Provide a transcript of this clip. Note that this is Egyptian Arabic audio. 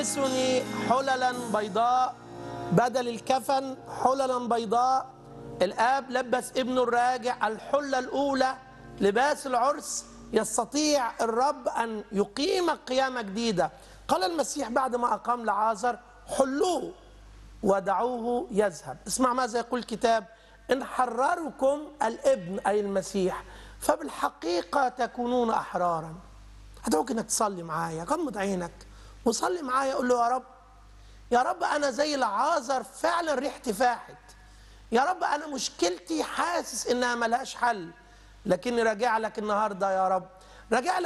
يلبسني حللا بيضاء بدل الكفن حللا بيضاء الاب لبس ابنه الراجع الحله الاولى لباس العرس يستطيع الرب ان يقيم قيامه جديده قال المسيح بعد ما اقام لعازر حلوه ودعوه يذهب اسمع ماذا يقول الكتاب ان حرركم الابن اي المسيح فبالحقيقه تكونون احرارا هدعوك انك تصلي معايا غمض عينك وصلي معايا قول له يا رب يا رب انا زي العازر فعلا ريحتي فاحت يا رب انا مشكلتي حاسس انها ملهاش حل لكني راجع لك النهارده يا رب راجع لك